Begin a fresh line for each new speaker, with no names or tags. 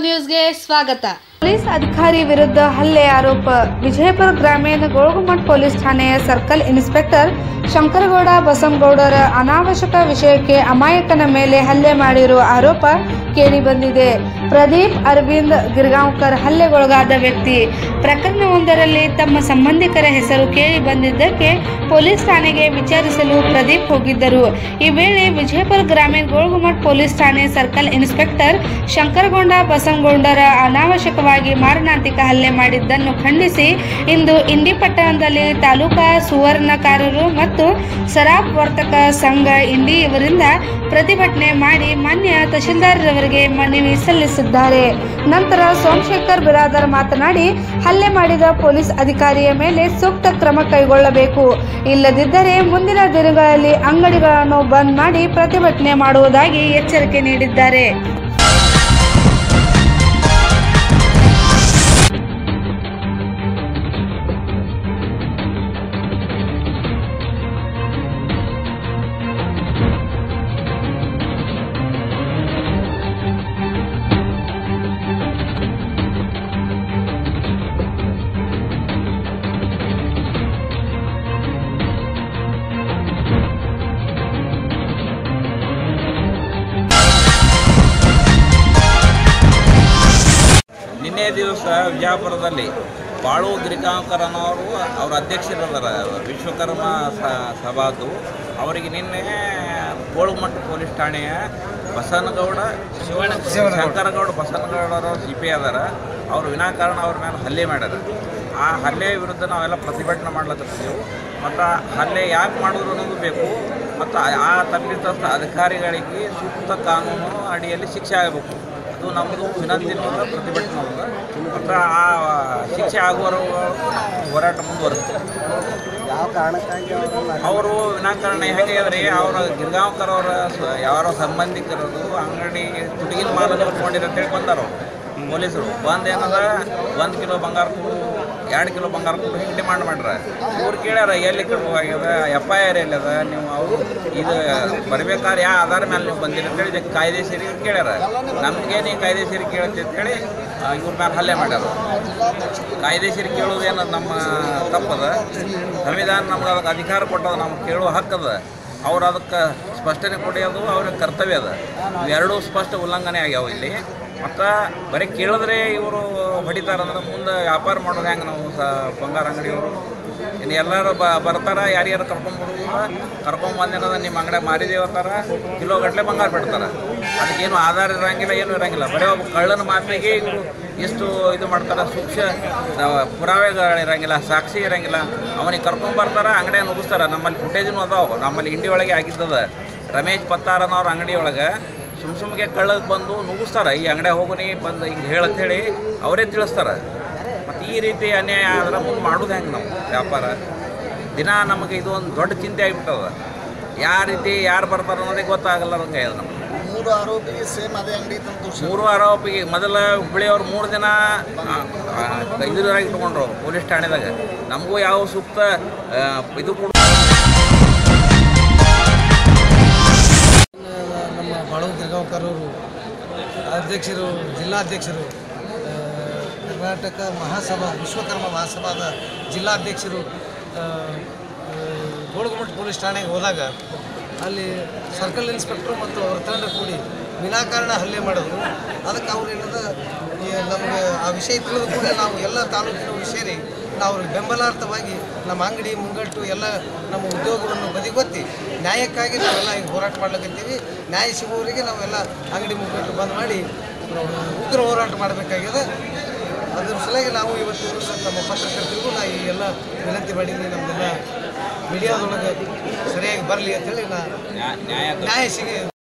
ನ್ಯೂಸ್ಗೆ ಸ್ವಾಗತ
ಪೊಲೀಸ್ ಅಧಿಕಾರಿ ವಿರುದ್ಧ ಹಲ್ಲೆ ಆರೋಪ ವಿಜಯಪುರ ಗ್ರಾಮೀಣ ಗೋಳಗುಮಠ ಪೊಲೀಸ್ ಠಾಣೆಯ ಸರ್ಕಲ್ ಇನ್ಸ್ಪೆಕ್ಟರ್ ಶಂಕರಗೌಡ ಬಸಮಗೌಡರ ಅನಾವಶ್ಯಕ ವಿಷಯಕ್ಕೆ ಅಮಾಯಕನ ಮೇಲೆ ಹಲ್ಲೆ ಮಾಡಿರುವ ಆರೋಪ ಕೇಳಿಬಂದಿದೆ ಪ್ರದೀಪ್ ಅರವಿಂದ್ ಗಿರ್ಗಾಂವ್ಕರ್ ಹಲ್ಲೆಗೊಳಗಾದ ವ್ಯಕ್ತಿ ಪ್ರಕರಣವೊಂದರಲ್ಲಿ ತಮ್ಮ ಸಂಬಂಧಿಕರ ಹೆಸರು ಕೇಳಿ ಬಂದಿದ್ದಕ್ಕೆ ಪೊಲೀಸ್ ಠಾಣೆಗೆ ವಿಚಾರಿಸಲು ಪ್ರದೀಪ್ ಹೋಗಿದ್ದರು ಈ ವೇಳೆ ವಿಜಯಪುರ ಗ್ರಾಮೀಣ ಗೋಳಗುಮಠ ಪೊಲೀಸ್ ಠಾಣೆ ಸರ್ಕಲ್ ಇನ್ಸ್ಪೆಕ್ಟರ್ ಶಂಕರಗೊಂಡ ಬಸವಗೌಡರ ಅನಾವಶ್ಯಕವಾಗಿ ಮಾರಣಾಂತಿಕ ಹಲ್ಲೆ ಮಾಡಿದ್ದನ್ನು ಖಂಡಿಸಿ ಇಂದು ಇಂಡಿ ಪಟ್ಟಣದಲ್ಲಿ ತಾಲೂಕಾ ಸುವರ್ಣಕಾರರು ಮತ್ತು ಸರಾಫ್ ವರ್ತಕ ಸಂಘ ಇಂಡಿ ಇವರಿಂದ ಪ್ರತಿಭಟನೆ ಮಾಡಿ ಮಾನ್ಯ ತಹಶೀಲ್ದಾರ್ರವರಿಗೆ ಮನವಿ ಸಲ್ಲಿಸಿದ್ದಾರೆ ನಂತರ ಸೋಮಶೇಖರ್ ಬಿರಾದರ್ ಮಾತನಾಡಿ ಹಲ್ಲೆ ಮಾಡಿದ ಪೊಲೀಸ್ ಅಧಿಕಾರಿಯ ಮೇಲೆ ಸೂಕ್ತ ಕ್ರಮ ಕೈಗೊಳ್ಳಬೇಕು ಇಲ್ಲದಿದ್ದರೆ ಮುಂದಿನ ದಿನಗಳಲ್ಲಿ ಅಂಗಡಿಗಳನ್ನು ಬಂದ್ ಮಾಡಿ ಪ್ರತಿಭಟನೆ ಮಾಡುವುದಾಗಿ ಎಚ್ಚರಿಕೆ ನೀಡಿದ್ದಾರೆ
ನಿನ್ನೆ ದಿವಸ ವಿಜಯಪುರದಲ್ಲಿ ಬಾಳು ಗಿರಿಕಾಂಕರ್ ಅನ್ನೋರು ಅವ್ರ ಅಧ್ಯಕ್ಷರಿದ್ದಾರೆ ವಿಶ್ವಕರ್ಮ ಸ- ಸಭಾದು ಅವರಿಗೆ ನಿನ್ನೆ ಗೋಳುಮಠ ಪೊಲೀಸ್ ಠಾಣೆಯ ಬಸನಗೌಡ ಶಿವಣ್ಣ ಶಂಕರಗೌಡ ಬಸನಗೌಡರು ಸಿ ಪಿ ಅದಾರ ಅವರು ವಿನಾಕಾರಣ ಅವ್ರ ಮೇಲೆ ಹಲ್ಲೆ ಮಾಡ್ಯಾರ ಆ ಹಲ್ಲೆ ವಿರುದ್ಧ ನಾವೆಲ್ಲ ಪ್ರತಿಭಟನೆ ಮಾಡ್ಲತ್ತಿರ್ತೀವಿ ಮತ್ತು ಹಲ್ಲೆ ಯಾಕೆ ಮಾಡಿದ್ರು ಅನ್ನೋದು ಬೇಕು ಮತ್ತು ಆ ತಪ್ಪಿತಸ್ಥ ಅಧಿಕಾರಿಗಳಿಗೆ ಸೂಕ್ತ ಕಾನೂನು ಅಡಿಯಲ್ಲಿ ಶಿಕ್ಷೆ ಆಗಬೇಕು ಅದು ನಮ್ಮದು ವಿನಂತಿ ಅನ್ನೋದು ಪ್ರತಿಭಟನೆ ಅನ್ನೋದು ಮತ್ತು ಆ ಶಿಕ್ಷೆ ಆಗುವವರೆಗೂ ನಾವು ಹೋರಾಟ ಮುಂದುವರಿಸ್ತೀವಿ
ಯಾವ ಕಾರಣಕ್ಕಾಗಿ ಅವರನ್ನ
ಅವರು ವಿನಾಕಾರಣ ಹೇಗೆ ಅಂದರೆ ಅವರ ಗಿರ್ಗಾಂವ್ಕರ್ ಅವರ ಸ- ಯಾರೋ ಸಂಬಂಧಿಕರದು ಅಂಗಡಿ ತುಡುಗಿನ ಮಾಲನ್ನು ಇಟ್ಕೊಂಡಿರ ಅಂತೇಳಿ ಬಂದಾರ ಅವರು ಪೊಲೀಸರು ಬಂದು ಏನದ ಒಂದು ಕಿಲೋ ಬಂಗಾರ ಕೊಡು ಎರಡು ಕಿಲೋ ಬಂಗಾರ ಕೊಡು ಹಿಂಗೆ ಡಿಮಾಂಡ್ ಮಾಡ್ರ ಇವ್ರು ಕೇಳ್ಯಾರ ಎಲ್ಲಿ ಕಡುವಾಗ್ಯದ ಎಫ್ ಐ ಆರ್ ಎಲ್ಲದ ನೀವು ಅವರು ಇದು ಬರ್ಬೇಕಾದ್ರೆ ಯಾವ ಆಧಾರ ಮೇಲೆ ನೀವು ಬಂದಿರಿ ಅಂತೇಳಿ ಇದಕ್ಕೆ ಕಾಯ್ದೆಸರಿ ಕೇಳ್ಯಾರ ನಮಗೆ ನೀವು ಕಾಯ್ದೆಸರಿ ಕೇಳ್ತಿ ಅಂತೇಳಿ ಆ, ಇವ್ರ ಮೇಲೆ ಹಲ್ಲೆ ಮಾಡ್ಯಾರ ಕಾಯ್ದೆಸರಿ ಕೇಳೋದೇನು ನಮ್ಮ ತಪ್ಪದ ಸಂವಿಧಾನ ನಮ್ಗೆ ಅದಕ್ಕೆ ಅಧಿಕಾರ ಕೊಟ್ಟದ ನಮ್ಗೆ ಕೇಳುವ ಹಕ್ಕದ ಅವ್ರು ಅದಕ್ಕೆ ಸ್ಪಷ್ಟನೆ ಕೊಡೋದು ಅವ್ರ ಕರ್ತವ್ಯ ಅದ ಇವೆರಡೂ ಸ್ಪಷ್ಟ ಉಲ್ಲಂಘನೆ ಆಗ್ಯಾವ ಇಲ್ಲಿ ಮತ್ತು ಬರೀ ಕೇಳಿದ್ರೆ ಇವರು ಹೊಡಿತಾರಂದ್ರೆ ಮುಂದೆ ವ್ಯಾಪಾರ ಮಾಡೋದು ಹೆಂಗೆ ನಾವು ಸ ಬಂಗಾರ ಅಂಗಡಿಯವರು ಇನ್ನು ಎಲ್ಲರೂ ಬ ಬರ್ತಾರ ಯಾರ್ಯಾರು ಕರ್ಕೊಂಡ್ಬಿಡುವ ಕರ್ಕೊಂಬಂದೇನದ ನಿಮ್ಮ ಅಂಗಡಿ ಮಾರಿದೇವು ಅಂತಾರ ಕಿಲೋ ಗಟ್ಟಲೆ ಬಂಗಾರ ಬಿಡ್ತಾರೆ ಅದಕ್ಕೇನು ಆಧಾರ ಇರಂಗಿಲ್ಲ ಏನೂ ಇರಂಗಿಲ್ಲ ಬರೀ ಒಬ್ಬ ಕಳ್ಳನ ಮಾತಿಗೆ ಇವರು ಎಷ್ಟು ಇದು ಮಾಡ್ತಾರೆ ಸೂಕ್ಷ್ಮ ಆ, ಪುರಾವೆಗಳಿರಂಗಿಲ್ಲ ಸಾಕ್ಷಿ ಇರಂಗಿಲ್ಲ ಅವನಿಗೆ ಕರ್ಕೊಂಬರ್ತಾರ ಅಂಗಡಿಯಾಗ ನುಗ್ಗಿಸ್ತಾರ ನಮ್ಮಲ್ಲಿ ಫುಟೇಜ್ನು ಅದಾವ ನಮ್ಮಲ್ಲಿ ಇಂಡಿ ಒಳಗೆ ಆಗಿದ್ದದ ರಮೇಶ್ ಪತ್ತಾರನವ್ರ ಅಂಗಡಿ ಒಳಗೆ ಸುಮ್ ಸುಮ್ಗೆ ಕಳ್ಳಗೆ ಬಂದು ನುಗ್ಗಿಸ್ತಾರ ಈ ಅಂಗಡಿ ಹೋಗೋನಿ ಬಂದು ಹಿಂಗೆ ಹೇಳಂತ ಹೇಳಿ ಅವರೇ ತಿಳಿಸ್ತಾರ ಮತ್ತು ಈ ರೀತಿ ಅನ್ಯಾಯ ಆದ್ರೆ ಮುಂದೆ ಮಾಡೋದು ಹೆಂಗೆ ನಾವು ವ್ಯಾಪಾರ ದಿನ ನಮಗೆ ಇದು ಒಂದು ದೊಡ್ಡ ಚಿಂತೆ ಆಗಿಬಿಟ್ಟದ ಯಾವ ರೀತಿ ಯಾರು ಬರ್ತಾರ ಅನ್ನೋದೇ ಗೊತ್ತಾಗಲ್ಲ ನಮಗೆ ನಮ್ಗೆ
ಮೂರು ಆರೋಪಿಗೆ ಸೇಮ್ ಅದೇ ಅಂಗಡಿ ತಂದು ತೋರ್ಸಿ
ಮೂರು ಆರೋಪಿಗೆ ಮೊದಲ ಹುಬ್ಳಿಯವ್ರು ಮೂರು ದಿನ ಇದ್ರಾಗ ಇಟ್ಕೊಂಡ್ರು ಪೊಲೀಸ್ ಠಾಣೆದಾಗ ನಮಗೂ ಯಾವ ಸೂಕ್ತ ಆ, ಇದು ಕೊಡು
ನಮ್ಮ ಬಾಳು ಗಿರ್ಗಾಂವ್ಕರ್ ಅವರು ಅಧ್ಯಕ್ಷರು ಜಿಲ್ಲಾಧ್ಯಕ್ಷರು ಆ, ಕರ್ನಾಟಕ ಮಹಾಸಭಾ ವಿಶ್ವಕರ್ಮ ಮಹಾಸಭಾದ ಜಿಲ್ಲಾಧ್ಯಕ್ಷರು ಆ, ಆ, ಗೋಳಗುಮಠ ಪೊಲೀಸ್ ಠಾಣೆಗೆ ಹೋದಾಗ ಅಲ್ಲಿ ಸರ್ಕಲ್ ಇನ್ಸ್ಪೆಕ್ಟ್ರು ಮತ್ತು ಅವ್ರ ತಂಡ ಕೂಡಿ ವಿನಾಕಾರಣ ಹಲ್ಲೆ ಮಾಡಿದ್ರು ಅದಕ್ಕೆ ಅವ್ರು ಏನದ ಈ ನಮಗೆ ಆ ವಿಷಯ ತಿಳಿದು ಕೂಡ ನಾವು ಎಲ್ಲ ತಾಲೂಕಿನವರು ಸೇರಿ ನಾವು ಅವ್ರಿಗೆ ಬೆಂಬಲಾರ್ಥವಾಗಿ ನಮ್ಮ ಅಂಗಡಿ ಮುಂಗಟ್ಟು ಎಲ್ಲ ನಮ್ಮ ಉದ್ಯೋಗವನ್ನು ಬದಿಗೊತ್ತಿ ನ್ಯಾಯಕ್ಕಾಗಿ ನಾವೆಲ್ಲ ಈಗ ಹೋರಾಟ ಮಾಡ್ಲಿಕ್ಕತ್ತೀವಿ ನ್ಯಾಯ ಸಿಗುವವರೆಗೆ ನಾವೆಲ್ಲ ಅಂಗಡಿ ಮುಂಗಟ್ಟು ಬಂದ್ ಮಾಡಿ ನಾವು ಉಗ್ರ ಹೋರಾಟ ಮಾಡಬೇಕಾಗಿದೆ ಅದ್ರ ಸಲುವಾಗಿ ನಾವು ಇವತ್ತು ನಮ್ಮ ಪತ್ರಕರ್ತರಿಗೂ ನಾ ಈ ಎಲ್ಲ ವಿನಂತಿ ಮಾಡೀನಿ ನಮ್ದೆಲ್ಲ ಮೀಡಿಯಾದೊಳಗೆ ಸರಿಯಾಗಿ ಬರಲಿ ಅಂತೇಳಿ ನಾ
ನ್ಯಾಯ ನ್ಯಾಯ
ನ್ಯಾಯ ಸಿಗಿ